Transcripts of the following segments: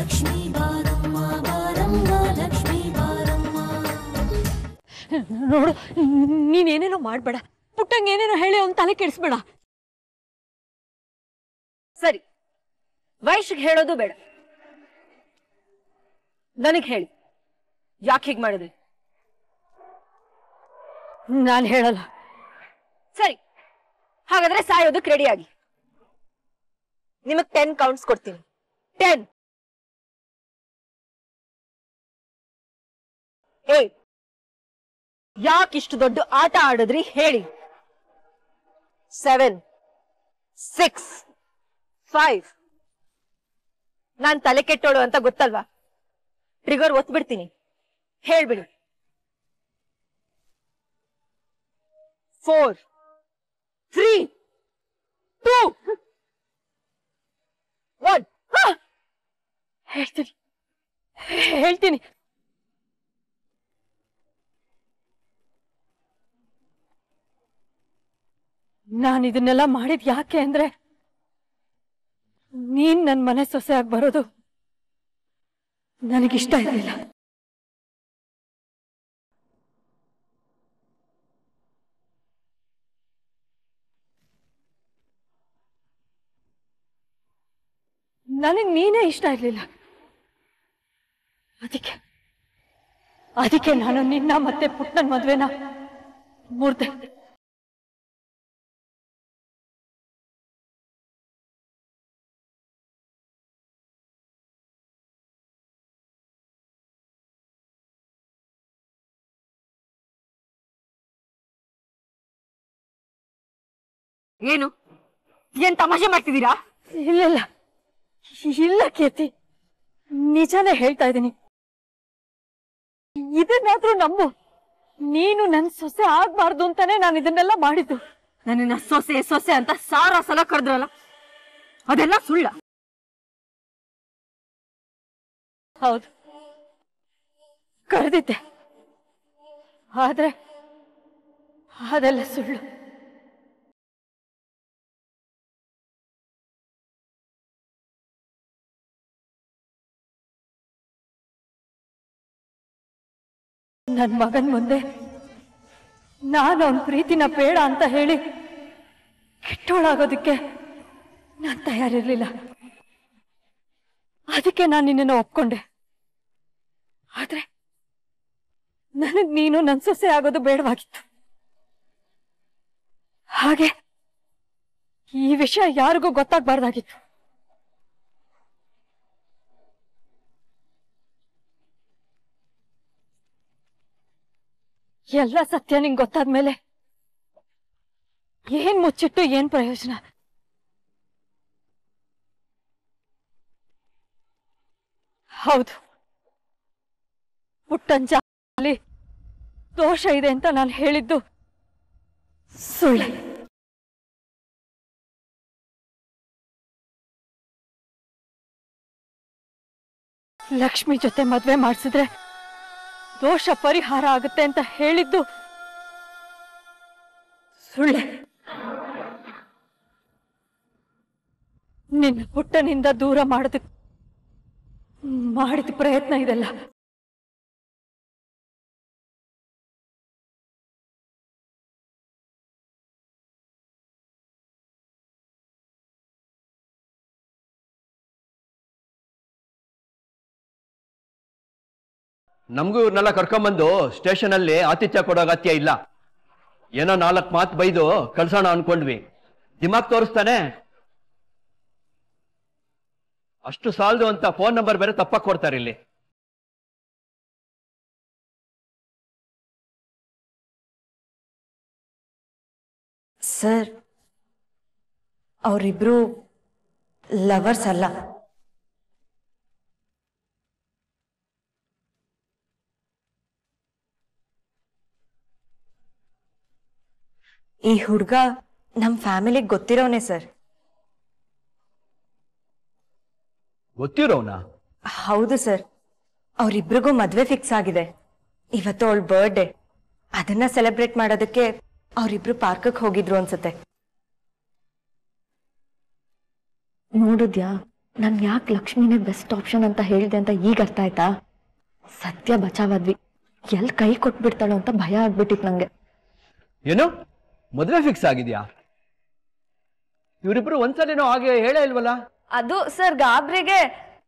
ಲಕ್ಷ್ಮೀ ಬಾರಮ್ಮ ಬಾರಮ್ಮ ಲಕ್ಷ್ಮೀ ಬಾರಮ್ಮ ನೋಡು ನೀನೇನೇನೋ ಮಾಡ್ಬೇಡ ಪುಟ್ಟಂಗೆ ಏನೇನೋ ಹೇಳಿ ಅವ್ನ್ ತಲೆ ಕೆಡಿಸ್ಬೇಡ ಸರಿ ವೈಶ್ಗೆ ಹೇಳೋದು ಬೇಡ ನನಗ್ ಹೇಳಿ ಯಾಕೆ ಹೀಗ್ ಮಾಡಿದ್ರಿ ನಾನು ಹೇಳಲ್ಲ ಸರಿ ಹಾಗಾದ್ರೆ ಸಾಯೋದಕ್ಕೆ ರೆಡಿ ಆಗಿ ನಿಮಗ್ ಟೆನ್ ಕೌಂಟ್ಸ್ ಕೊಡ್ತೀನಿ ಟೆನ್ ಏಟ್ ಯಾಕಿಷ್ಟು ದೊಡ್ಡ ಆಟ ಆಡಿದ್ರಿ ಹೇಳಿ ಸೆವೆನ್ ಸಿಕ್ಸ್ ಫೈವ್ ನಾನ್ ತಲೆ ಕೆಟ್ಟೋಳು ಅಂತ ಗೊತ್ತಲ್ವಾ ಟ್ರಿಗರ್ ಒತ್ಬಿಡ್ತೀನಿ ಹೇಳ್ಬಿಡಿ ಫೋರ್ ತ್ರೀ ಟೂ ಒನ್ ಹೇಳ್ತೀನಿ ಹೇಳ್ತೀನಿ ನಾನು ಇದನ್ನೆಲ್ಲ ಮಾಡಿದ್ ಯಾಕೆ ಅಂದ್ರೆ ನೀನ್ ನನ್ ಮನೆ ಸೊಸೆ ಆಗಿ ಬರೋದು ನನಗಿಷ್ಟ ಇರಲಿಲ್ಲ ನನಗ್ ನೀನೇ ಇಷ್ಟ ಇರ್ಲಿಲ್ಲ ಅದಕ್ಕೆ ಅದಕ್ಕೆ ನಾನು ನಿನ್ನ ಮತ್ತೆ ಪುಟ್ಟನ್ ಮದ್ವೆನ ಮುರ್ದೆ ಏನು ಏನ್ ತಮಾಷೆ ಮಾಡ್ತಿದ್ದೀರಾ ಇಲ್ಲ ಇಲ್ಲ ಕೀರ್ತಿ ನಿಜಾನೇ ಹೇಳ್ತಾ ಇದ್ದೀನಿ ಇದನ್ನಾದ್ರೂ ನಂಬು ನೀನು ನನ್ ಸೊಸೆ ಆಗ್ಬಾರ್ದು ಅಂತಾನೆ ನಾನು ಇದನ್ನೆಲ್ಲ ಮಾಡಿದ್ದು ನನ್ನನ್ನ ಸೊಸೆ ಸೊಸೆ ಅಂತ ಸಾರ ಸಲ ಕರೆದ್ರಲ್ಲ ಅದೆಲ್ಲ ಸುಳ್ಳ ಹೌದು ಕರೆದಿದ್ದೆ ಆದ್ರೆ ಅದೆಲ್ಲ ಸುಳ್ಳು ನನ್ ಮಗನ್ ಮುಂದೆ ನಾನು ಅವನ ಪ್ರೀತಿನ ಬೇಡ ಅಂತ ಹೇಳಿ ಕೆಟ್ಟೋಳಾಗೋದಕ್ಕೆ ನಾನು ತಯಾರಿರ್ಲಿಲ್ಲ ಅದಕ್ಕೆ ನಾನು ನಿನ್ನನ್ನು ಒಪ್ಕೊಂಡೆ ಆದ್ರೆ ನನಗ್ ನೀನು ನನ್ ಸೊಸೆ ಆಗೋದು ಬೇಡವಾಗಿತ್ತು ಹಾಗೆ ಈ ವಿಷಯ ಯಾರಿಗೂ ಗೊತ್ತಾಗ್ಬಾರ್ದಾಗಿತ್ತು ಎಲ್ಲ ಸತ್ಯ ನಿಂಗೆ ಗೊತ್ತಾದ್ಮೇಲೆ ಏನ್ ಮುಚ್ಚಿಟ್ಟು ಏನ್ ಪ್ರಯೋಜನ ಹೌದು ಪುಟ್ಟಂಜ ಅಲ್ಲಿ ದೋಷ ಇದೆ ಅಂತ ನಾನು ಹೇಳಿದ್ದು ಸುಳ್ಳೆ ಲಕ್ಷ್ಮಿ ಜೊತೆ ಮದ್ವೆ ಮಾಡಿಸಿದ್ರೆ ದೋಷ ಪರಿಹಾರ ಆಗುತ್ತೆ ಅಂತ ಹೇಳಿದ್ದು ಸುಳ್ಳೆ ನಿನ್ನ ಪುಟ್ಟನಿಂದ ದೂರ ಮಾಡೋದಕ್ಕೆ ಮಾಡಿದ ಪ್ರಯತ್ನ ಇದೆಲ್ಲ ನಮಗೂ ಇವ್ರನ್ನೆಲ್ಲ ಕರ್ಕೊಂಬಂದು ಸ್ಟೇಷನ್ ಅಲ್ಲಿ ಆತಿಥ್ಯ ಕೊಡೋ ಅಗತ್ಯ ಇಲ್ಲ ಏನೋ ನಾಲ್ಕು ಮಾತು ಬೈದು ಕಳ್ಸೋಣ ಅನ್ಕೊಂಡ್ವಿ ದಿಮಾಗ್ ತೋರಿಸ್ತಾನೆ ಅಷ್ಟು ಸಾಲದು ಅಂತ ಫೋನ್ ನಂಬರ್ ಬೇರೆ ತಪ್ಪಾಗಿ ಕೊಡ್ತಾರೆ ಇಲ್ಲಿ ಸರ್ ಅವರಿಬ್ರು ಲವರ್ಸ್ ಅಲ್ಲ ಈ ಹುಡುಗ ನಮ್ಮ ಫ್ಯಾಮಿಲಿಗೆ ಗೊತ್ತಿರೋನೆ ಸರ್ ಗೊತ್ತಿರೋನ ಹೌದು ಸರ್ ಅವರಿಬ್ರಿಗೂ ಮದ್ವೆ ಫಿಕ್ಸ್ ಆಗಿದೆ ಇವತ್ತು ಅವಳ ಬರ್ಡೇ ಅದನ್ನ ಸೆಲೆಬ್ರೇಟ್ ಮಾಡೋದಕ್ಕೆ ಅವರಿಬ್ರು ಪಾರ್ಕಕ್ಕೆ ಹೋಗಿದ್ರು ಅನ್ಸುತ್ತೆ ನೋಡಿದ್ಯಾ ನನ್ ಯಾಕೆ ಲಕ್ಷ್ಮಿನೇ ಬೆಸ್ಟ್ ಆಪ್ಷನ್ ಅಂತ ಹೇಳಿದೆ ಅಂತ ಈಗ ಅರ್ಥ ಆಯ್ತಾ ಸತ್ಯ ಬಚಾವಾದ್ವಿ ಎಲ್ ಕೈ ಕೊಟ್ಬಿಡ್ತಾಳೋ ಅಂತ ಭಯ ಆಗ್ಬಿಟ್ಟಿತ್ತು ನಂಗೆ ಏನು ಮದುವೆ ಫಿಕ್ಸ್ ಆಗಿದ್ಯಾ ಇವರಿಬ್ರು ಒಂದ್ಸಲಿನೂ ಹಾಗೆ ಹೇಳೇ ಇಲ್ವಲ್ಲ ಅದು ಸರ್ ಗಾಬ್ರಿಗೆ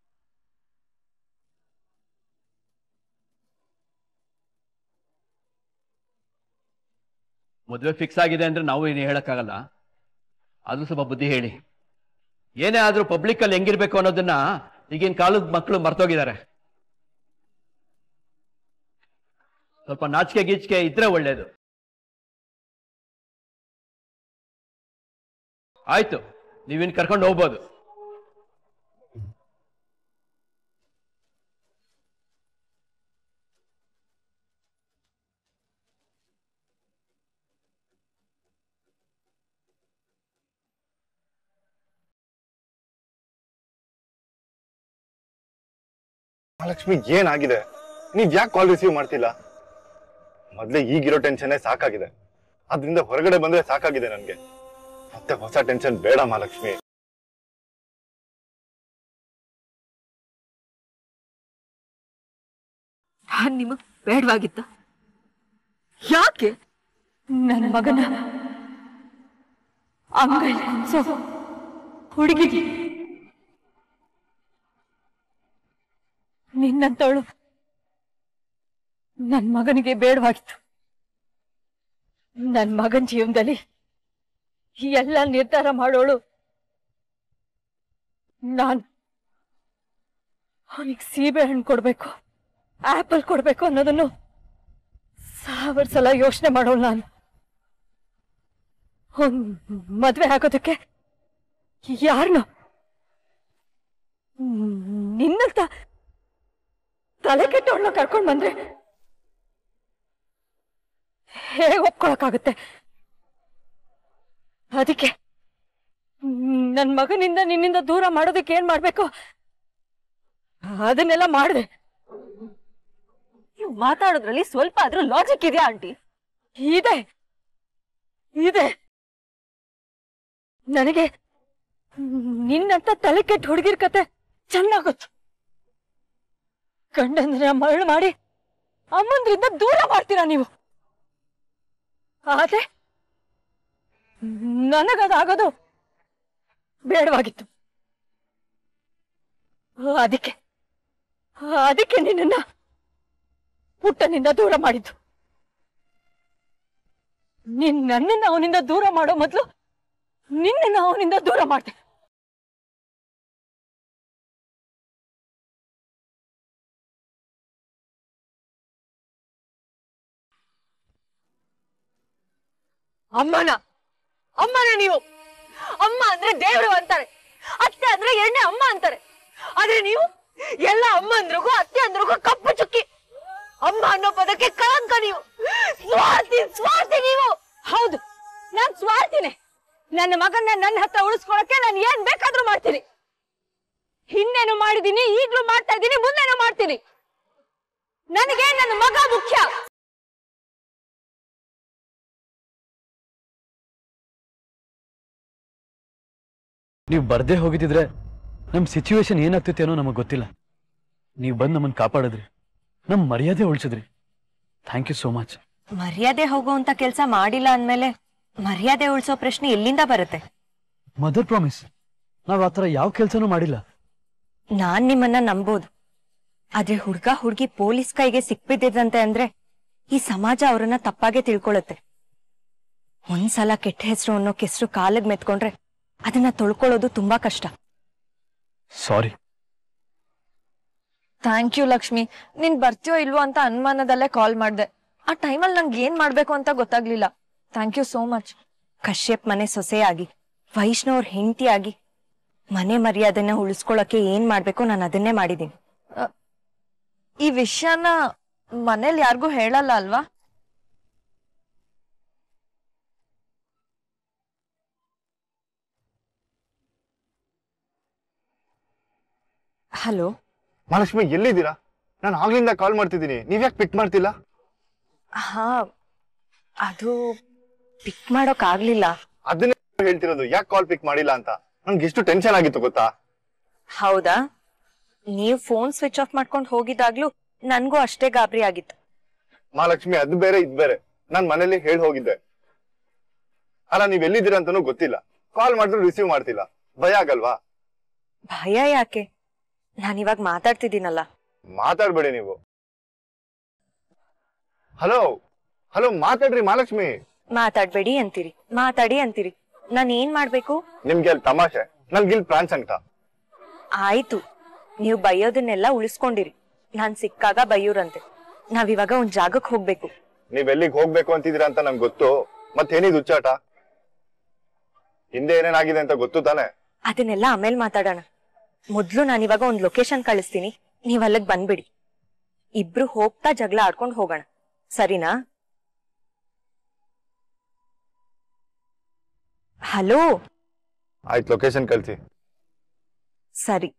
ಮದುವೆ ಫಿಕ್ಸ್ ಆಗಿದೆ ಅಂದ್ರೆ ನಾವು ಏನು ಹೇಳಕ್ಕಾಗಲ್ಲ ಅದು ಸ್ವಲ್ಪ ಬುದ್ಧಿ ಹೇಳಿ ಏನೇ ಆದ್ರೂ ಪಬ್ಲಿಕ್ ಅಲ್ಲಿ ಹೆಂಗಿರ್ಬೇಕು ಅನ್ನೋದನ್ನ ಈಗಿನ ಕಾಲದ ಮಕ್ಕಳು ಮರ್ತೋಗಿದ್ದಾರೆ ಸ್ವಲ್ಪ ನಾಚಿಕೆ ಗೀಚಿಕೆ ಇದ್ರೆ ಒಳ್ಳೇದು ಆಯ್ತು ನೀವಿನ್ ಕರ್ಕೊಂಡು ಹೋಗ್ಬೋದು ಮಹಾಲಕ್ಷ್ಮಿ ಏನಾಗಿದೆ ನೀವ್ ಯಾಕೆ ಕಾಲ್ ರಿಸೀವ್ ಮಾಡ್ತಿಲ್ಲ ಮೊದ್ಲೇ ಈಗಿರೋ ಟೆನ್ಷನ್ನೇ ಸಾಕಾಗಿದೆ ಅದ್ರಿಂದ ಹೊರಗಡೆ ಬಂದ್ರೆ ಸಾಕಾಗಿದೆ ನನ್ಗೆ ಮತ್ತೆ ಹೊಸ ಟೆನ್ಷನ್ ಬೇಡ ಮಹಾಲಕ್ಷ್ಮಿ ನಾನ್ ನಿಮಗ್ ಬೇಡವಾಗಿತ್ತ ಯಾಕೆ ನನ್ನ ಮಗನ ಅಂಗೈ ಕುಂಸೋ ಹುಡುಗಿ ನಿನ್ನಂತವಳು ನನ್ ಮಗನಿಗೆ ಬೇಡವಾಗಿತ್ತು ನನ್ ಮಗನ್ ಜೀವನದಲ್ಲಿ ಈ ಎಲ್ಲ ನಿರ್ಧಾರ ಮಾಡೋಳು ನಾನು ಅವನಿಗೆ ಸೀಬೆ ಹಣ್ಣು ಕೊಡ್ಬೇಕು ಆಪಲ್ ಕೊಡ್ಬೇಕು ಅನ್ನೋದನ್ನು ಸಾವಿರ ಸಲ ಯೋಚನೆ ಮಾಡೋಳು ನಾನು ಅವ್ನ್ ಮದ್ವೆ ಆಗೋದಕ್ಕೆ ಯಾರನ್ನು ನಿನ್ನಂತ ತಲೆ ಕೆಟ್ಟವಳನ್ನ ಕರ್ಕೊಂಡ್ ಬಂದ್ರೆ ಹೇಗೆ ಒಪ್ಕೊಳಕ್ಕಾಗುತ್ತೆ ಅದಕ್ಕೆ ನನ್ ಮಗನಿಂದ ನಿನ್ನಿಂದ ದೂರ ಮಾಡೋದಕ್ಕೆ ಏನ್ ಮಾಡ್ಬೇಕು ಅದನ್ನೆಲ್ಲ ಮಾಡಿದೆ ನೀವು ಮಾತಾಡೋದ್ರಲ್ಲಿ ಸ್ವಲ್ಪ ಆದ್ರೂ ಲಾಜಿಕ್ ಇದೆಯಾ ಆಂಟಿ ಇದೆ ಇದೆ ನನಗೆ ನಿನ್ನಂತ ತಲೆ ಕೆಟ್ಟ ಹುಡುಗಿರ್ ಕತೆ ಚೆನ್ನಾಗೊತ್ತು ಗಂಡಂದ್ರ ಮರಳು ಮಾಡಿ ಅಮ್ಮಂದ್ರಿಂದ ದೂರ ಮಾಡ್ತೀರಾ ನೀವು ಆದ್ರೆ ನನಗದಾಗೋದು ಬೇಡವಾಗಿತ್ತು ಅದಕ್ಕೆ ಅದಕ್ಕೆ ನಿನ್ನನ್ನ ಪುಟ್ಟನಿಂದ ದೂರ ಮಾಡಿದ್ದು ನೀನ್ ನನ್ನನ್ನ ಅವನಿಂದ ದೂರ ಮಾಡೋ ಮೊದ್ಲು ನಿನ್ನನ್ನ ಅವನಿಂದ ದೂರ ಮಾಡ್ದೆ ಅಮ್ಮನ ಅಮ್ಮನ ನೀವು ಅಮ್ಮ ಅಂದ್ರೆ ದೇವ್ರು ಅಂತಾರೆ ಅತ್ತೆ ಅಂದ್ರೆ ಎಣ್ಣೆ ಅಮ್ಮ ಅಂತಾರೆ ಆದ್ರೆ ನೀವು ಎಲ್ಲ ಅಮ್ಮ ಅಂದ್ರಿಗೂ ಅತ್ತೆ ಅಂದ್ರಿಗೂ ಕಪ್ಪು ಚುಕ್ಕಿ ಅಮ್ಮ ಅನ್ನೋ ಪದಕ್ಕೆ ಕಳಂಕ ನೀವು ಸ್ವಾರ್ಥಿ ಸ್ವಾರ್ಥಿ ನೀವು ಹೌದು ನಾನ್ ಸ್ವಾರ್ಥಿನೇ ನನ್ನ ಮಗನ್ನ ನನ್ನ ಹತ್ರ ಉಳಿಸ್ಕೊಳಕ್ಕೆ ನಾನು ಏನ್ ಬೇಕಾದ್ರೂ ಮಾಡ್ತೀನಿ ಹಿಂದೇನು ಮಾಡಿದೀನಿ ಈಗ್ಲೂ ಮಾಡ್ತಾ ಇದ್ದೀನಿ ಮುಂದೇನು ಮಾಡ್ತೀನಿ ನನಗೆ ನನ್ನ ಮಗ ಮುಖ್ಯ ನೀವು ಬರ್ದೇ ಹೋಗಿದ್ದಿದ್ರೆ ನಮ್ಮ ಸಿಚುವೇಶನ್ ಏನಾಗ್ತಿತ್ತು ಏನೋ ನಮಗೆ ಗೊತ್ತಿಲ್ಲ ನೀವು ಬಂದು ನಮ್ಮನ್ನು ಕಾಪಾಡಿದ್ರಿ ನಮ್ಮ ಮರ್ಯಾದೆ ಉಳಿಸಿದ್ರಿ ಥ್ಯಾಂಕ್ ಯು ಸೋ ಮಚ್ ಮರ್ಯಾದೆ ಹೋಗುವಂತ ಕೆಲಸ ಮಾಡಿಲ್ಲ ಅಂದ್ಮೇಲೆ ಮರ್ಯಾದೆ ಉಳಿಸೋ ಪ್ರಶ್ನೆ ಎಲ್ಲಿಂದ ಬರುತ್ತೆ ಮದರ್ ಪ್ರಾಮಿಸ್ ನಾವು ಆ ಥರ ಯಾವ ಕೆಲಸನೂ ಮಾಡಿಲ್ಲ ನಾನ್ ನಿಮ್ಮನ್ನ ನಂಬೋದು ಆದ್ರೆ ಹುಡ್ಗ ಹುಡ್ಗಿ ಪೊಲೀಸ್ ಕೈಗೆ ಸಿಕ್ಬಿದ್ದಿದಂತೆ ಅಂದ್ರೆ ಈ ಸಮಾಜ ಅವರನ್ನ ತಪ್ಪಾಗೆ ತಿಳ್ಕೊಳುತ್ತೆ ಒಂದ್ಸಲ ಕೆಟ್ಟ ಹೆಸರು ಅನ್ನೋ ಕೆಸರು ಕಾಲಿಗೆ ಮೆತ್ಕೊಂಡ್ರೆ ಅದನ್ನ ತೊಳ್ಕೊಳ್ಳೋದು ತುಂಬಾ ಕಷ್ಟ ಸಾರಿ ಥ್ಯಾಂಕ್ ಯು ಲಕ್ಷ್ಮಿ ನೀನ್ ಬರ್ತೀಯೋ ಇಲ್ವೋ ಅಂತ ಅನುಮಾನದಲ್ಲೇ ಕಾಲ್ ಮಾಡ್ದೆ ಆ ಟೈಮಲ್ಲಿ ನಂಗೆ ಏನ್ ಮಾಡ್ಬೇಕು ಅಂತ ಗೊತ್ತಾಗ್ಲಿಲ್ಲ thank you so much Kashyap ಮನೆ ಸೊಸೆಯಾಗಿ ವೈಷ್ಣವ್ರ ಹೆಂಡತಿಯಾಗಿ ಮನೆ ಮರ್ಯಾದೆನ ಉಳಿಸ್ಕೊಳಕ್ಕೆ ಏನ್ ಮಾಡ್ಬೇಕು ನಾನು ಅದನ್ನೇ ಮಾಡಿದೀನಿ ಈ ವಿಷಯನ ಮನೇಲಿ ಯಾರಿಗೂ ಹೇಳಲ್ಲ ಅಲ್ವಾ ಹಲೋ ಮಹಾಲಕ್ಷ್ಮಿ ಎಲ್ಲಿದ್ದೀರಾ ನಾನು ಆಗ್ಲಿಂದ ಕಾಲ್ ಮಾಡ್ತಿದ್ದೀನಿ ನೀವ್ಯಾಕೆ ಪಿಕ್ ಮಾಡ್ತಿಲ್ಲ ಹಾ ಅದು ಪಿಕ್ ಮಾಡೋಕ್ ಆಗ್ಲಿಲ್ಲ ಅದನ್ನೇ ಹೇಳ್ತಿರೋದು ಯಾಕೆ ಕಾಲ್ ಪಿಕ್ ಮಾಡಿಲ್ಲ ಅಂತ ನನ್ಗೆ ಎಷ್ಟು ಟೆನ್ಷನ್ ಆಗಿತ್ತು ಗೊತ್ತಾ ಹೌದಾ ನೀವ್ ಫೋನ್ ಸ್ವಿಚ್ ಆಫ್ ಮಾಡ್ಕೊಂಡು ಹೋಗಿದಾಗ್ಲೂ ನನ್ಗೂ ಅಷ್ಟೇ ಗಾಬರಿ ಆಗಿತ್ತು ಮಹಾಲಕ್ಷ್ಮಿ ಅದು ಬೇರೆ ಇದ್ ಬೇರೆ ನಾನ್ ಮನೇಲಿ ಹೇಳಿ ಹೋಗಿದ್ದೆ ಅಲ್ಲ ನೀವ್ ಎಲ್ಲಿದ್ದೀರ ಅಂತಾನೂ ಗೊತ್ತಿಲ್ಲ ಕಾಲ್ ಮಾಡಿದ್ರು ರಿಸೀವ್ ಮಾಡ್ತಿಲ್ಲ ಭಯ ಆಗಲ್ವಾ ಭಯ ಯಾಕೆ ನಾನಿವಾಗ ಮಾತಾಡ್ತಿದ್ದೀನಲ್ಲ ಮಾತಾಡ್ಬೇಡಿ ನೀವು ಹಲೋ ಹಲೋ ಮಾತಾಡ್ರಿ ಮಹಾಲಕ್ಷ್ಮಿ ಮಾತಾಡ್ಬೇಡಿ ಅಂತೀರಿ ಮಾತಾಡಿ ಅಂತೀರಿ ನಾನ್ ಏನ್ ಮಾಡ್ಬೇಕು ನಿಮ್ಗೆ ಅಲ್ಲಿ ತಮಾಷೆ ನನ್ಗೆ ಇಲ್ಲಿ ಪ್ರಾಣ್ ಸಂಕಟ ಆಯ್ತು ನೀವು ಬೈಯೋದನ್ನೆಲ್ಲ ಉಳಿಸ್ಕೊಂಡಿರಿ ನಾನ್ ಸಿಕ್ಕಾಗ ಬೈಯೂರಂತೆ ನಾವಿವಾಗ ಒಂದ್ ಜಾಗಕ್ಕೆ ಹೋಗ್ಬೇಕು ನೀವ್ ಎಲ್ಲಿಗ್ ಹೋಗ್ಬೇಕು ಅಂತಿದ್ದೀರಾ ಅಂತ ನಂಗೆ ಗೊತ್ತು ಮತ್ತೇನಿದ್ ಹುಚ್ಚಾಟ ಹಿಂದೆ ಏನೇನಾಗಿದೆ ಅಂತ ಗೊತ್ತು ತಾನೆ ಅದನ್ನೆಲ್ಲ ಆಮೇಲೆ ಮಾತಾಡೋಣ ಮೊದ್ಲು ನಾನಿವಾಗ ಒಂದ್ ಲೊಕೇಶನ್ ಕಳಿಸ್ತೀನಿ ನೀವ್ ಅಲ್ಲಿಗ್ ಬಂದ್ಬಿಡಿ ಇಬ್ರು ಹೋಗ್ತಾ ಜಗಳ ಆಡ್ಕೊಂಡ್ ಹೋಗೋಣ ಸರಿನಾ ಹಲೋ ಆಯ್ತು ಲೊಕೇಶನ್ ಕಳ್ಸಿ ಸರಿ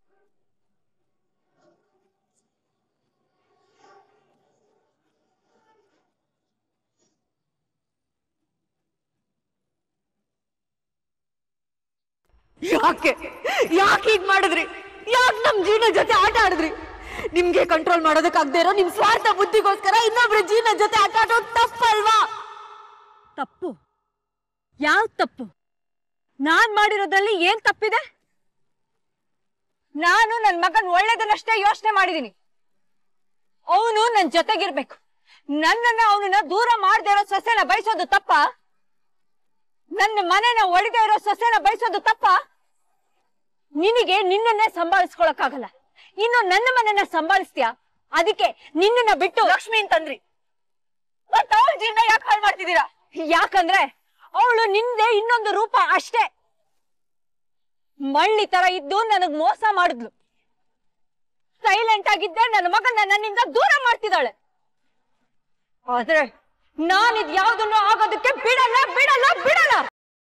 ಯಾಕೆ ಯಾಕೆ ಹೀಗ್ ಮಾಡಿದ್ರಿ ಯಾಕೆ ನಮ್ ಜೀವನ ಜೊತೆ ಆಟ ಆಡಿದ್ರಿ ನಿಮ್ಗೆ ಕಂಟ್ರೋಲ್ ಮಾಡೋದಕ್ಕಾಗದೇ ಇರೋ ನಿಮ್ ಸ್ವಾರ್ಥ ಬುದ್ಧಿಗೋಸ್ಕರ ಇನ್ನೊಬ್ರ ಜೀವನ ಜೊತೆ ಆಟ ಆಡೋದು ತಪ್ಪಲ್ವಾ ತಪ್ಪು ಯಾವ ತಪ್ಪು ನಾನ್ ಮಾಡಿರೋದ್ರಲ್ಲಿ ಏನ್ ತಪ್ಪಿದೆ ನಾನು ನನ್ ಮಗನ್ ಒಳ್ಳೇದನ್ನಷ್ಟೇ ಯೋಚನೆ ಮಾಡಿದೀನಿ ಅವನು ನನ್ ಜೊತೆಗಿರ್ಬೇಕು ನನ್ನನ್ನ ಅವನನ್ನ ದೂರ ಮಾಡದೇ ಇರೋ ಸೊಸೆನ ಬಯಸೋದು ತಪ್ಪ ನನ್ನ ಮನೆನ ಒಡೆದೇ ಇರೋ ಸೊಸೆನ ಬಯಸೋದು ತಪ್ಪ ನಿನಗೆ ನಿನ್ನನ್ನೇ ಸಂಭಾಳಿಸ್ಕೊಳಕ್ಕಾಗಲ್ಲ ಇನ್ನು ನನ್ನ ಮನೆನ ಸಂಭಾಳಿಸ್ತೀಯಾ ಅದಕ್ಕೆ ನಿನ್ನನ್ನ ಬಿಟ್ಟು ಲಕ್ಷ್ಮಿ ಅಂತಂದ್ರಿ ಮತ್ತ ಅವಳ ಜೀವನ ಯಾಕೆ ಹಾಳು ಮಾಡ್ತಿದ್ದೀರಾ ಯಾಕಂದ್ರೆ ಅವಳು ನಿಂದೆ ಇನ್ನೊಂದು ರೂಪ ಅಷ್ಟೇ ಮಳ್ಳಿ ತರ ಇದ್ದು ನನಗ್ ಮೋಸ ಮಾಡಿದ್ಲು ಸೈಲೆಂಟ್ ಆಗಿದ್ದೆ ನನ್ನ ಮಗನ ನನ್ನಿಂದ ದೂರ ಮಾಡ್ತಿದ್ದಾಳೆ ಆದ್ರೆ ನಾನಿದ್ ಯಾವ್ದನ್ನು ಆಗೋದಕ್ಕೆ ಬಿಡಲ್ಲ ಬಿಡಲ್ಲ ಬಿಡಲ್ಲ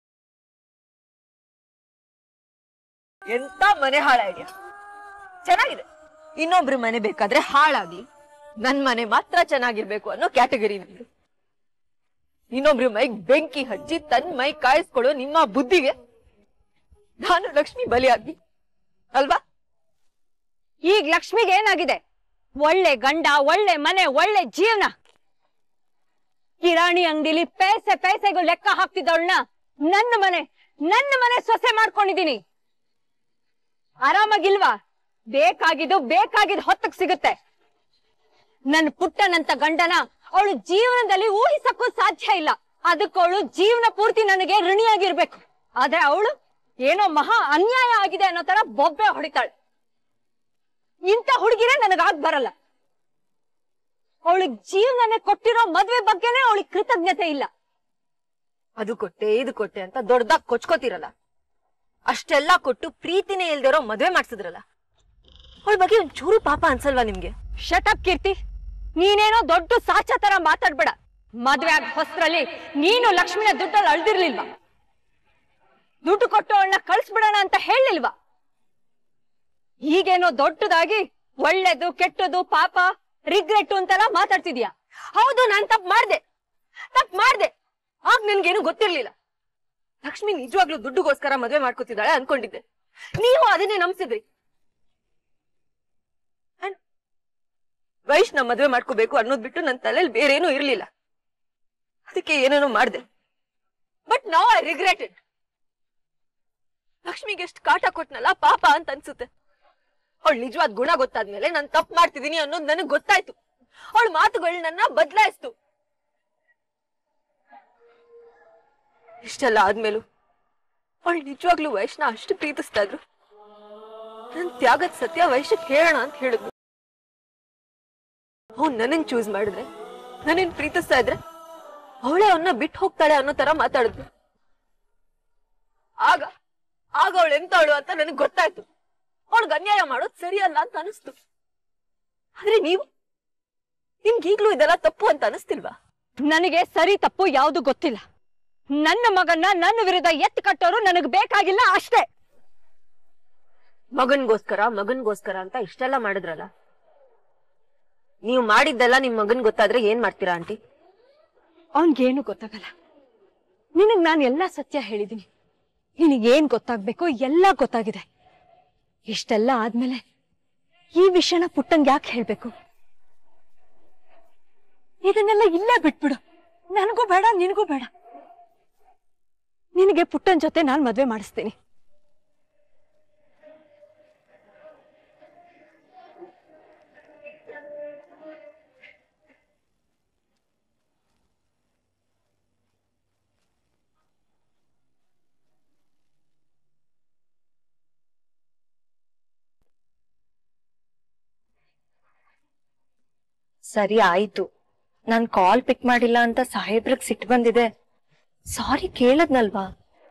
ಎಂತ ಮನೆ ಹಾಳ ಐಡಿಯಾ ಚೆನ್ನಾಗಿದೆ ಇನ್ನೊಬ್ರ ಮನೆ ಬೇಕಾದ್ರೆ ಹಾಳಾಗ್ಲಿ ನನ್ ಮನೆ ಮಾತ್ರ ಚೆನ್ನಾಗಿರ್ಬೇಕು ಅನ್ನೋ ಕ್ಯಾಟಗರಿ ನಿಮ್ದು ಇನ್ನೊಬ್ರ ಮೈಗ್ ಬೆಂಕಿ ಹಚ್ಚಿ ತನ್ ಮೈ ಕಾಯಿಸ್ಕೊಳ್ಳೋ ನಿಮ್ಮ ಬುದ್ಧಿಗೆ ನಾನು ಲಕ್ಷ್ಮಿ ಬಲಿಯಾಗಿ ಅಲ್ವಾ ಈಗ ಲಕ್ಷ್ಮಿಗೆ ಏನಾಗಿದೆ ಒಳ್ಳೆ ಗಂಡ ಒಳ್ಳೆ ಮನೆ ಒಳ್ಳೆ ಜೀವನ ಕಿರಾಣಿ ಅಂಗಡಿಲಿ ಪೈಸೆ ಪೈಸೆಗೂ ಲೆಕ್ಕ ಹಾಕ್ತಿದ್ದವಳನ್ನ ನನ್ನ ಮನೆ ನನ್ನ ಮನೆ ಸೊಸೆ ಮಾಡ್ಕೊಂಡಿದೀನಿ ಆರಾಮಾಗಿಲ್ವಾ ಬೇಕಾಗಿದ್ದು ಬೇಕಾಗಿದ್ದು ಹೊತ್ತಕ್ ಸಿಗುತ್ತೆ ನನ್ನ ಪುಟ್ಟನಂತ ಗಂಡನ ಅವಳು ಜೀವನದಲ್ಲಿ ಊಹಿಸಕ್ಕೂ ಸಾಧ್ಯ ಇಲ್ಲ ಅದಕ್ಕವಳು ಜೀವನ ಪೂರ್ತಿ ನನಗೆ ಋಣಿಯಾಗಿರ್ಬೇಕು ಆದ್ರೆ ಅವಳು ಏನೋ ಮಹಾ ಅನ್ಯಾಯ ಆಗಿದೆ ಅನ್ನೋ ತರ ಬೊಬ್ಬೆ ಹೊಡಿತಾಳೆ ಇಂಥ ಹುಡುಗಿರೇ ನನಗಾಗ್ ಬರಲ್ಲ ಅವಳಿಗೆ ಜೀವನನೇ ಕೊಟ್ಟಿರೋ ಮದ್ವೆ ಬಗ್ಗೆನೇ ಅವಳಿಗೆ ಕೃತಜ್ಞತೆ ಇಲ್ಲ ಅದು ಕೊಟ್ಟೆ ಇದು ಕೊಟ್ಟೆ ಅಂತ ದೊಡ್ಡದಾಗ್ ಕೊಚ್ಕೋತಿರಲ್ಲ ಅಷ್ಟೆಲ್ಲಾ ಕೊಟ್ಟು ಪ್ರೀತಿನೇ ಇಲ್ದಿರೋ ಮದ್ವೆ ಮಾಡ್ಸಿದ್ರಲ್ಲ ಅವಳ ಬಗ್ಗೆ ಒಂದ್ ಚೂರು ಪಾಪ ಅನ್ಸಲ್ವಾ ನಿಮ್ಗೆ ಶಟಪ್ ಕೀರ್ತಿ ನೀನೇನೋ ದೊಡ್ಡ ಸಾಚ ತರ ಮಾತಾಡ್ಬೇಡ ಮದ್ವೆ ಆಗ ಹೊಸ್ತ್ರಲ್ಲಿ ನೀನು ಲಕ್ಷ್ಮಿನ ದುಡ್ಡಲ್ಲಿ ಅಳ್ದಿರ್ಲಿಲ್ವಾ ದುಡ್ಡು ಕೊಟ್ಟು ಅವಳನ್ನ ಕಳ್ಸ್ಬಿಡೋಣ ಅಂತ ಹೇಳಿಲ್ವಾ ಈಗೇನೋ ದೊಡ್ಡದಾಗಿ ಒಳ್ಳೇದು ಕೆಟ್ಟದು ಪಾಪ ರಿಗ್ರೆಟ್ ಅಂತೆಲ್ಲ ಮಾತಾಡ್ತಿದ್ಯಾ ಹೌದು ನಾನ್ ತಪ್ಪು ಮಾಡ್ದೆ ತಪ್ಪು ಮಾಡ್ದೆ ಆಗ ನನ್ಗೇನು ಗೊತ್ತಿರ್ಲಿಲ್ಲ ಲಕ್ಷ್ಮಿ ನಿಜವಾಗ್ಲೂ ದುಡ್ಡುಗೋಸ್ಕರ ಮದ್ವೆ ಮಾಡ್ಕೊತಿದ್ದಾಳೆ ಅನ್ಕೊಂಡಿದ್ದೆ ನೀವು ಅದನ್ನೇ ನಂಬಿಸಿದ್ರಿ ವೈಶ್ನ ಮದ್ವೆ ಮಾಡ್ಕೋಬೇಕು ಅನ್ನೋದ್ ಬಿಟ್ಟು ನನ್ನ ತಲೆಯಲ್ಲಿ ಬೇರೇನೂ ಇರ್ಲಿಲ್ಲ ಅದಕ್ಕೆ ಏನೇನೋ ಮಾಡ್ದೆ ಬಟ್ ನಾವ್ ಐ ರಿಗ್ರೆಟ್ ಇಟ್ ಲಕ್ಷ್ಮಿಗೆ ಎಷ್ಟು ಕಾಟ ಕೊಟ್ನಲ್ಲ ಪಾಪ ಅಂತ ಅನ್ಸುತ್ತೆ ಅವಳು ನಿಜವಾದ ಗುಣ ಗೊತ್ತಾದ್ಮೇಲೆ ನಾನು ತಪ್ಪು ಮಾಡ್ತಿದೀನಿ ಅನ್ನೋದು ನನಗೆ ಗೊತ್ತಾಯ್ತು ಅವಳ ಮಾತುಗಳು ನನ್ನ ಬದಲಾಯಿಸ್ತು ಇಷ್ಟೆಲ್ಲ ಆದ್ಮೇಲೂ ಅವಳು ನಿಜವಾಗ್ಲೂ ವೈಷ್ಣ ಅಷ್ಟು ಪ್ರೀತಿಸ್ತಾ ಇದ್ರು ನನ್ ತ್ಯಾಗದ ಸತ್ಯ ವೈಶ್ಯಕ್ ಹೇಳೋಣ ಅಂತ ಹೇಳಿದ್ನು ಅವ್ನು ನನ್ನನ್ ಚೂಸ್ ಮಾಡಿದ್ರೆ ನನ್ನನ್ ಪ್ರೀತಿಸ್ತಾ ಇದ್ರೆ ಅವಳೇ ಅವನ್ನ ಬಿಟ್ಟು ಹೋಗ್ತಾಳೆ ಅನ್ನೋ ತರ ಮಾತಾಡಿದ್ನು ಆಗ ಆಗ ಅವಳು ಎಂತವಳು ಅಂತ ನನಗ್ ಗೊತ್ತಾಯ್ತು ಅವಳಿಗೆ ಅನ್ಯಾಯ ಮಾಡೋದು ಸರಿಯಲ್ಲ ಅಂತ ಅನಿಸ್ತು ಆದ್ರೆ ನೀವು ನಿಮ್ಗೀಗ್ಲೂ ಇದೆಲ್ಲ ತಪ್ಪು ಅಂತ ಅನಿಸ್ತಿಲ್ವಾ ನನಗೆ ಸರಿ ತಪ್ಪು ಯಾವುದು ಗೊತ್ತಿಲ್ಲ ನನ್ನ ಮಗನ್ನ ನನ್ನ ವಿರುದ್ಧ ಎತ್ತು ಕಟ್ಟೋರು ನನಗ್ ಬೇಕಾಗಿಲ್ಲ ಅಷ್ಟೇ ಮಗನ್ಗೋಸ್ಕರ ಮಗನ್ಗೋಸ್ಕರ ಅಂತ ಇಷ್ಟೆಲ್ಲ ಮಾಡಿದ್ರಲ್ಲ ನೀವು ಮಾಡಿದ್ದೆಲ್ಲ ನಿಮ್ ಮಗನ್ ಗೊತ್ತಾದ್ರೆ ಏನ್ ಮಾಡ್ತೀರಾ ಆಂಟಿ ಅವನ್ಗೇನು ಗೊತ್ತಾಗಲ್ಲ ನಿನಗ್ ನಾನು ಎಲ್ಲ ಸತ್ಯ ಹೇಳಿದೀನಿ ನಿನಗೇನ್ ಗೊತ್ತಾಗ್ಬೇಕು ಎಲ್ಲ ಗೊತ್ತಾಗಿದೆ ಇಷ್ಟೆಲ್ಲ ಆದ್ಮೇಲೆ ಈ ವಿಷಯನ ಪುಟ್ಟಂಗೆ ಯಾಕೆ ಹೇಳ್ಬೇಕು ಇದನ್ನೆಲ್ಲ ಇಲ್ಲೇ ಬಿಟ್ಬಿಡು ನನಗೂ ಬೇಡ ನಿನಗೂ ಬೇಡ ನಿನಗೆ ಪುಟ್ಟನ್ ಜೊತೆ ನಾನ್ ಮದ್ವೆ ಮಾಡಿಸ್ತೀನಿ ಸರಿ ಆಯ್ತು ನಾನ್ ಕಾಲ್ ಪಿಕ್ ಮಾಡಿಲ್ಲ ಅಂತ ಸಾಹೇಬ್ರಿಗೆ ಸಿಟ್ಟು ಬಂದಿದೆ ಸಾರಿ ಕೇಳದ್ನಲ್ವಾ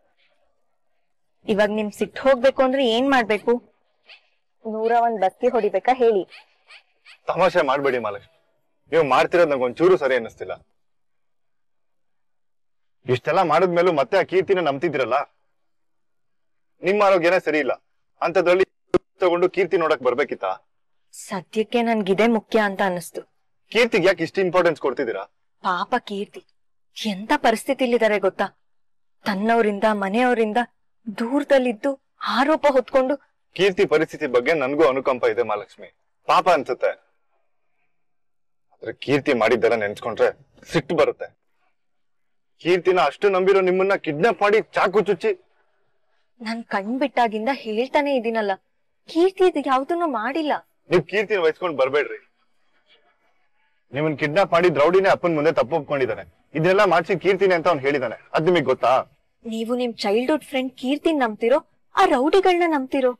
ಇವಾಗ ನಿಮ್ ಸಿಟ್ಟು ಹೋಗ್ಬೇಕು ಅಂದ್ರೆ ಏನ್ ಮಾಡ್ಬೇಕು ನೂರ ಒಂದ್ ಬಸ್ತಿ ಹೊಡಿಬೇಕಾ ಹೇಳಿ ತಮಾಷೆ ಮಾಡ್ಬೇಡಿ ಮಹಾಲಕ್ಷ್ಮಿ ನೀವು ಮಾಡ್ತಿರೋದ್ ನಂಗೆ ಒಂಚೂರು ಸರಿ ಅನ್ನಿಸ್ತಿಲ್ಲ ಇಷ್ಟೆಲ್ಲ ಮಾಡಿದ್ಮೇಲೂ ಮತ್ತೆ ಆ ಕೀರ್ತಿನ ನಂಬ್ತಿದ್ದೀರಲ್ಲ ನಿಮ್ಮ ಆರೋಗ್ಯನೇ ಸರಿ ಇಲ್ಲ ಅಂತದ್ರಲ್ಲಿ ತಗೊಂಡು ಕೀರ್ತಿ ನೋಡಕ್ ಬರ್ಬೇಕಿತ್ತಾ ಸದ್ಯಕ್ಕೆ ನನ್ಗಿದೇ ಮುಖ್ಯ ಅಂತ ಅನಿಸ್ತು ಕೀರ್ತಿಗೆ ಯಾಕೆ ಇಷ್ಟು ಇಂಪಾರ್ಟೆನ್ಸ್ ಕೊಡ್ತಿದ್ದೀರಾ ಪಾಪ ಕೀರ್ತಿ ಎಂತ ಪರಿಸ್ಥಿತಿಲಿದ್ದಾರೆ ಗೊತ್ತಾ ತನ್ನವರಿಂದ ಮನೆಯವರಿಂದ ದೂರದಲ್ಲಿದ್ದು ಆರೋಪ ಹೊತ್ಕೊಂಡು ಕೀರ್ತಿ ಪರಿಸ್ಥಿತಿ ಬಗ್ಗೆ ನನ್ಗೂ ಅನುಕಂಪ ಇದೆ ಮಹಾಲಕ್ಷ್ಮಿ ಪಾಪ ಅನ್ಸುತ್ತೆ ಆದ್ರೆ ಕೀರ್ತಿ ಮಾಡಿದ್ದೆಲ್ಲ ನೆನ್ಸ್ಕೊಂಡ್ರೆ ಸಿಟ್ಟು ಬರುತ್ತೆ ಕೀರ್ತಿನ ಅಷ್ಟು ನಂಬಿರೋ ನಿಮ್ಮನ್ನ ಕಿಡ್ನಾಪ್ ಮಾಡಿ ಚಾಕು ಚುಚ್ಚಿ ನಾನ್ ಕಣ್ ಬಿಟ್ಟಾಗಿಂದ ಹೇಳ್ತಾನೆ ಇದೀನಲ್ಲ ಕೀರ್ತಿ ಇದು ಯಾವ್ದನ್ನು ಮಾಡಿಲ್ಲ ನೀವ್ ಕೀರ್ತಿನ ವಹಿಸ್ಕೊಂಡ್ ಬರ್ಬೇಡ್ರಿ ನಿಮ್ಮನ್ ಕಿಡ್ನಾಪ್ ಮಾಡಿ ದ್ರೌಡಿನೇ ಅಪ್ಪನ್ ಮುಂದೆ ತಪ್ಪು ಒಪ್ಕೊಂಡಿದ್ದಾನೆ ಇದನ್ನೆಲ್ಲ ಮಾಡ್ಸಿ ಕೀರ್ತಿನಿ ಅಂತ ಅವ್ನು ಹೇಳಿದಾನೆ ಅದ್ ನಿಮಗ್ ಗೊತ್ತಾ ನೀವು ನಿಮ್ ಚೈಲ್ಡ್ಹುಡ್ ಫ್ರೆಂಡ್ ಕೀರ್ತಿನ್ ನಂಬ್ತಿರೋ ಆ ರೌಡಿಗಳನ್ನ ನಂಬ್ತಿರೋ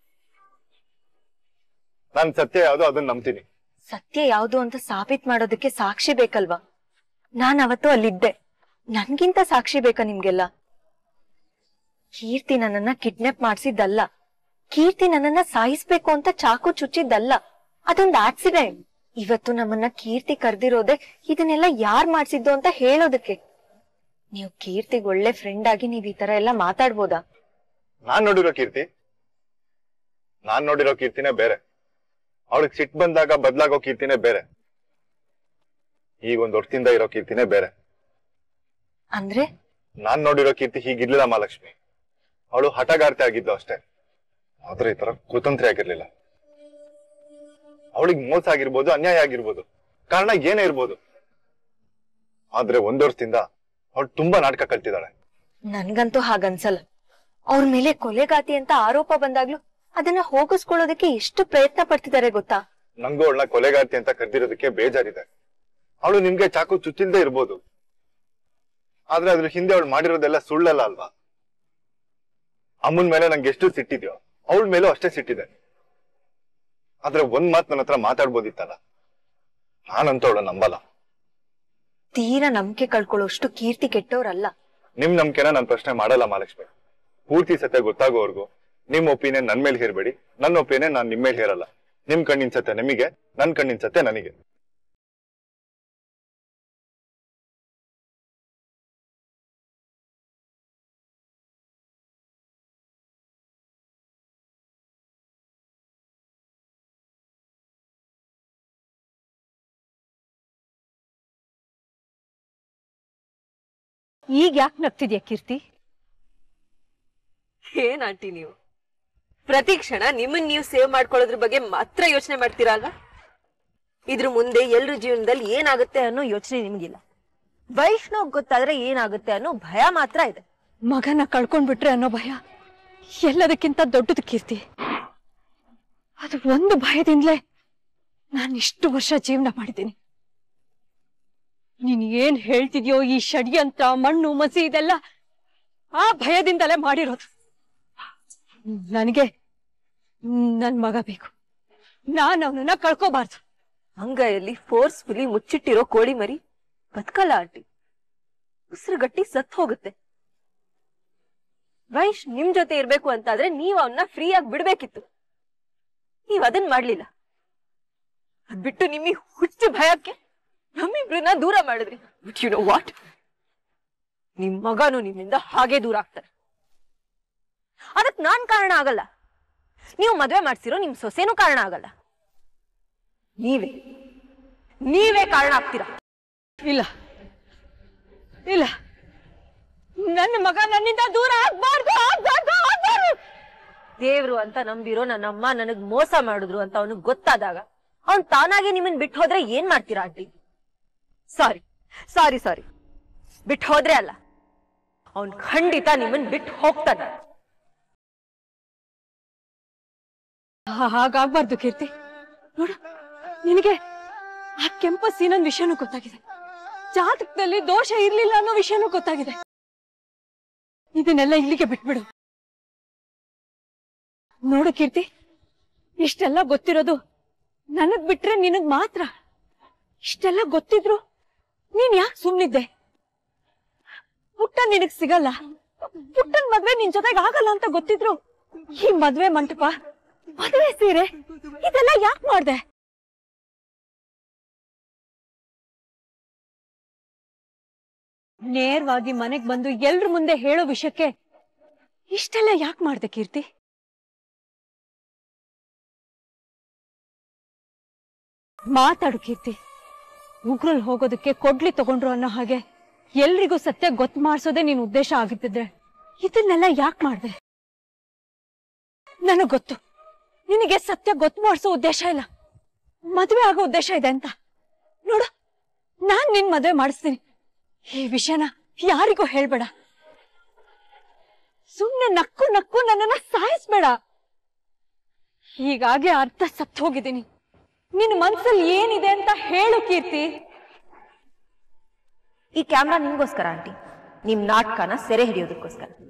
ನಾನ್ ಸತ್ಯ ಯಾವ್ದೋ ಅದನ್ನ ನಂಬ್ತೀನಿ ಸತ್ಯ ಯಾವ್ದು ಅಂತ ಸಾಬೀತ್ ಮಾಡೋದಕ್ಕೆ ಸಾಕ್ಷಿ ಬೇಕಲ್ವಾ ನಾನ್ ಅವತ್ತು ಅಲ್ಲಿದ್ದೆ ನನ್ಗಿಂತ ಸಾಕ್ಷಿ ಬೇಕಾ ನಿಮ್ಗೆಲ್ಲ ಕೀರ್ತಿ ನನ್ನನ್ನ ಕಿಡ್ನಾಪ್ ಮಾಡ್ಸಿದ್ದಲ್ಲ ಕೀರ್ತಿ ನನ್ನನ್ನ ಸಾಯಿಸ್ಬೇಕು ಅಂತ ಚಾಕು ಚುಚ್ಚಿದ್ದಲ್ಲ ಅದೊಂದ್ ಆಕ್ಸಿಡೆಂಟ್ ಇವತ್ತು ನಮ್ಮನ್ನ ಕೀರ್ತಿ ಕರ್ದಿರೋದೆ ಇದನ್ನೆಲ್ಲ ಯಾರ್ ಮಾಡ್ಸಿದ್ದು ಅಂತ ಹೇಳೋದಕ್ಕೆ ನೀವು ಕೀರ್ತಿಗ್ ಒಳ್ಳೆ ಫ್ರೆಂಡ್ ಆಗಿ ನೀವ್ ಈ ತರ ಎಲ್ಲ ಮಾತಾಡ್ಬೋದಾ ನಾನ್ ನೋಡಿರೋ ಕೀರ್ತಿ ನಾನ್ ನೋಡಿರೋ ಕೀರ್ತಿನೇ ಬೇರೆ ಅವಳಿಗೆ ಸಿಟ್ ಬಂದಾಗ ಬದ್ಲಾಗೋ ಕೀರ್ತಿನೇ ಬೇರೆ ಈಗ ಒಂದ್ ವರ್ಷದಿಂದ ಇರೋ ಕೀರ್ತಿನೇ ಬೇರೆ ಅಂದ್ರೆ ನಾನ್ ನೋಡಿರೋ ಕೀರ್ತಿ ಹೀಗಿರ್ಲಿಲ್ಲ ಮಹಾಲಕ್ಷ್ಮಿ ಅವಳು ಹಠಗಾರ್ತಿ ಆಗಿದ್ಲು ಅಷ್ಟೇ ಆದ್ರೆ ಈ ತರ ಕುತಂತ್ರಿ ಆಗಿರ್ಲಿಲ್ಲ ಅವಳಿಗೆ ಮೋಸ ಆಗಿರ್ಬೋದು ಅನ್ಯಾಯ ಆಗಿರ್ಬೋದು ಕಾರಣ ಏನೇ ಇರ್ಬೋದು ಆದ್ರೆ ಒಂದ್ ವರ್ಷದಿಂದ ಅವಳು ತುಂಬಾ ನಾಟಕ ಕಲ್ತಿದ್ದಾಳೆ ನನ್ಗಂತೂ ಹಾಗನ್ಸಲ್ಲ ಅವ್ರ ಮೇಲೆ ಕೊಲೆಗಾತಿ ಅಂತ ಆರೋಪ ಬಂದಾಗ್ಲೂ ಅದನ್ನ ಹೋಗಿಸ್ಕೊಳ್ಳೋದಕ್ಕೆ ಎಷ್ಟು ಪ್ರಯತ್ನ ಪಡ್ತಿದ್ದಾರೆ ಗೊತ್ತಾ ನಂಗೂ ಅವಳನ್ನ ಕೊಲೆಗಾರ್ತಿ ಅಂತ ಕರೆದಿರೋದಕ್ಕೆ ಬೇಜಾರಿದೆ ಅವಳು ನಿಮ್ಗೆ ಚಾಕು ಚುಚ್ಚಿಲ್ದೇ ಇರ್ಬೋದು ಆದ್ರೆ ಅದ್ರ ಹಿಂದೆ ಅವಳು ಮಾಡಿರೋದೆಲ್ಲ ಸುಳ್ಳಲ್ಲ ಅಲ್ವಾ ಅಮ್ಮನ್ ಮೇಲೆ ನಂಗೆ ಎಷ್ಟು ಸಿಟ್ಟಿದ್ಯೋ ಅವಳ ಮೇಲೂ ಅಷ್ಟೇ ಸಿಟ್ಟಿದೆ ಆದ್ರೆ ಒಂದ್ ಮಾತ್ ನನ್ನ ಹತ್ರ ಮಾತಾಡ್ಬೋದಿತ್ತಲ್ಲ ನಾನಂತೂ ಅವಳ ನಂಬಲ್ಲ ತೀರಾ ನಂಬಿಕೆ ಕಳ್ಕೊಳ್ಳೋಷ್ಟು ಕೀರ್ತಿ ಕೆಟ್ಟವ್ರಲ್ಲ ನಿಮ್ ನಂಬಿಕೆನ ನಾನು ಪ್ರಶ್ನೆ ಮಾಡಲ್ಲ ಮಹಾಲಕ್ಷ್ಮಿ ಪೂರ್ತಿ ಸತ್ಯ ಗೊತ್ತಾಗೋವರೆಗೂ ನಿಮ್ ಒಪಿನಿಯನ್ ನನ್ ಮೇಲೆ ಹೇರ್ಬೇಡಿ ನನ್ನ ಒಪಿನಿಯನ್ ನಾನ್ ನಿಮ್ ಮೇಲೆ ಹೇರಲ್ಲ ನಿಮ್ ಕಣ್ಣಿನ ಸತ್ಯ ನಿಮಗೆ ನನ್ ಕಣ್ಣಿನ ಸತ್ಯ ನನಗೆ ಈಗ ಯಾಕೆ ನಗ್ತಿದ್ಯಾ ಕೀರ್ತಿ ಏನ್ ಆಂಟಿ ನೀವು ಪ್ರತಿ ಕ್ಷಣ ನಿಮ್ಮನ್ ನೀವು ಸೇವ್ ಮಾಡ್ಕೊಳ್ಳೋದ್ರ ಬಗ್ಗೆ ಮಾತ್ರ ಯೋಚನೆ ಮಾಡ್ತೀರಾ ಅಲ್ವಾ ಇದ್ರ ಮುಂದೆ ಎಲ್ರ ಜೀವನದಲ್ಲಿ ಏನಾಗುತ್ತೆ ಅನ್ನೋ ಯೋಚನೆ ನಿಮ್ಗಿಲ್ಲ ವೈಷ್ಣವ್ ಗೊತ್ತಾದ್ರೆ ಏನಾಗುತ್ತೆ ಅನ್ನೋ ಭಯ ಮಾತ್ರ ಇದೆ ಮಗನ ಕಳ್ಕೊಂಡ್ಬಿಟ್ರೆ ಅನ್ನೋ ಭಯ ಎಲ್ಲದಕ್ಕಿಂತ ದೊಡ್ಡದು ಕೀರ್ತಿ ಅದು ಒಂದು ಭಯದಿಂದಲೇ ನಾನು ಇಷ್ಟು ವರ್ಷ ಜೀವನ ಮಾಡಿದ್ದೀನಿ ನೀನ್ ಏನ್ ಹೇಳ್ತಿದ್ಯೋ ಈ ಷಡ್ಯಂತ್ರ ಮಣ್ಣು ಮಸಿ ಇದೆಲ್ಲ ಆ ಭಯದಿಂದಲೇ ಮಾಡಿರೋದು ನನಗೆ ನನ್ ಮಗ ಬೇಕು ನಾನು ಅವನನ್ನ ಕಳ್ಕೋಬಾರ್ದು ಅಂಗೈಯಲ್ಲಿ ಫೋರ್ಸ್ಫುಲಿ ಮುಚ್ಚಿಟ್ಟಿರೋ ಕೋಳಿ ಮರಿ ಬದುಕಲ್ಲ ಆಂಟಿ ಉಸಿರು ಗಟ್ಟಿ ಸತ್ ಹೋಗುತ್ತೆ ವೈಶ್ ನಿಮ್ ಜೊತೆ ಇರ್ಬೇಕು ಅಂತಾದ್ರೆ ನೀವ್ ಅವನ್ನ ಫ್ರೀಯಾಗಿ ಬಿಡ್ಬೇಕಿತ್ತು ನೀವ್ ಅದನ್ ಮಾಡ್ಲಿಲ್ಲ ಅದ್ ಬಿಟ್ಟು ನಿಮ್ಮಿ ಹುಚ್ಚು ಭಯಕ್ಕೆ ನಮ್ಮಿಬ್ರನ್ನ ದೂರ ಮಾಡಿದ್ರಿ ಬಟ್ ಯು ನೋ ವಾಟ್ ನಿಮ್ ಮಗನು ನಿಮ್ಮಿಂದ ಹಾಗೆ ದೂರ ಆಗ್ತಾರೆ ಅದಕ್ ನಾನ್ ಕಾರಣ ಆಗಲ್ಲ ನೀವು ಮದ್ವೆ ಮಾಡ್ಸಿರೋ ನಿಮ್ ಸೊಸೆನೂ ಕಾರಣ ಆಗಲ್ಲ ನೀವೇ ನೀವೇ ಕಾರಣ ಆಗ್ತೀರಾ ಇಲ್ಲ ಇಲ್ಲ ನನ್ನ ಮಗ ನನ್ನಿಂದ ದೂರ ಆಗ್ಬಾರ್ದು ಆಗ್ಬಾರ್ದು ಆಗ್ಬಾರ್ದು ದೇವ್ರು ಅಂತ ನಂಬಿರೋ ನನ್ನಮ್ಮ ನನಗ್ ಮೋಸ ಮಾಡಿದ್ರು ಅಂತ ಅವನಿಗೆ ಗೊತ್ತಾದಾಗ ಅವ್ನ್ ತಾನಾಗೆ ನಿಮ್ಮನ್ ಬಿಟ್ಟು ಹೋದ್ರೆ ಏನ್ ಮಾಡ್ತೀರಾ ಆಂಟಿ ಸಾರಿ ಸಾರಿ ಸಾರಿ ಬಿಟ್ಟು ಹೋದ್ರೆ ಅಲ್ಲ ಅವ್ನ್ ಖಂಡಿತ ನಿಮ್ಮನ್ ಬಿಟ್ಟು ಹೋಗ್ತಾನೆ ಹಾ- ಹಾಗಾಗ್ಬಾರ್ದು ಕೀರ್ತಿ ನೋಡು ನಿನಗೆ ಆ ಕೆಂಪ ಸೀನನ್ ವಿಷಯನೂ ಗೊತ್ತಾಗಿದೆ ಜಾತಕದಲ್ಲಿ ದೋಷ ಇರ್ಲಿಲ್ಲ ಅನ್ನೋ ವಿಷಯನೂ ಗೊತ್ತಾಗಿದೆ ಇದನ್ನೆಲ್ಲ ಇಲ್ಲಿಗೆ ಬಿಟ್ಬಿಡು ನೋಡು ಕೀರ್ತಿ ಇಷ್ಟೆಲ್ಲ ಗೊತ್ತಿರೋದು ನನಗ್ ಬಿಟ್ರೆ ನಿನಗ್ ಮಾತ್ರ ಇಷ್ಟೆಲ್ಲ ಗೊತ್ತಿದ್ರು ನೀನ್ ಯಾಕೆ ಸುಮ್ನಿದ್ದೆ ಪುಟ್ಟ ನಿನಗ್ ಸಿಗಲ್ಲ ಪುಟ್ಟನ್ ಮದ್ವೆ ನಿನ್ ಜೊತೆಗೆ ಆಗಲ್ಲ ಅಂತ ಗೊತ್ತಿದ್ರು ಈ ಮದ್ವೆ ಮಂಟಪ ಮದ್ವೆ ಸೀರೆ ಇದೆಲ್ಲ ಯಾಕೆ ಮಾಡ್ದೆ ನೇರವಾಗಿ ಮನೆಗ್ ಬಂದು ಎಲ್ರ ಮುಂದೆ ಹೇಳೋ ವಿಷಯಕ್ಕೆ ಇಷ್ಟೆಲ್ಲ ಯಾಕೆ ಮಾಡ್ದೆ ಕೀರ್ತಿ ಮಾತಾಡು ಕೀರ್ತಿ ಉಗ್ರಲ್ಲಿ ಹೋಗೋದಕ್ಕೆ ಕೊಡ್ಲಿ ತಗೊಂಡ್ರು ಅನ್ನೋ ಹಾಗೆ ಎಲ್ರಿಗೂ ಸತ್ಯ ಗೊತ್ತು ಮಾಡಿಸೋದೇ ನಿನ್ ಉದ್ದೇಶ ಆಗಿದ್ದಿದ್ರೆ ಇದನ್ನೆಲ್ಲ ಯಾಕೆ ಮಾಡ್ದೆ ನನಗ್ ಗೊತ್ತು ನಿನಗೆ ಸತ್ಯ ಗೊತ್ತು ಮಾಡಿಸೋ ಉದ್ದೇಶ ಇಲ್ಲ ಮದುವೆ ಆಗೋ ಉದ್ದೇಶ ಇದೆ ಅಂತ ನೋಡು ನಾನ್ ನಿನ್ ಮದುವೆ ಮಾಡಿಸ್ತೀನಿ ಈ ವಿಷಯನ ಯಾರಿಗೂ ಹೇಳ್ಬೇಡ ಸುಮ್ನೆ ನಕ್ಕು ನಕ್ಕು ನನ್ನನ್ನ ಸಾಯಿಸ್ಬೇಡ ಹೀಗಾಗಿ ಅರ್ಧ ಸತ್ತು ಹೋಗಿದ್ದೀನಿ ನಿನ್ ಮನ್ಸಲ್ಲಿ ಏನಿದೆ ಅಂತ ಹೇಳು ಕೀರ್ತಿ ಈ ಕ್ಯಾಮ್ರಾ ನಿಮ್ಗೋಸ್ಕರ ಆಂಟಿ ನಿಮ್ ನಾಟಕನ ಸೆರೆ ಹಿಡಿಯೋದಕ್ಕೋಸ್ಕರ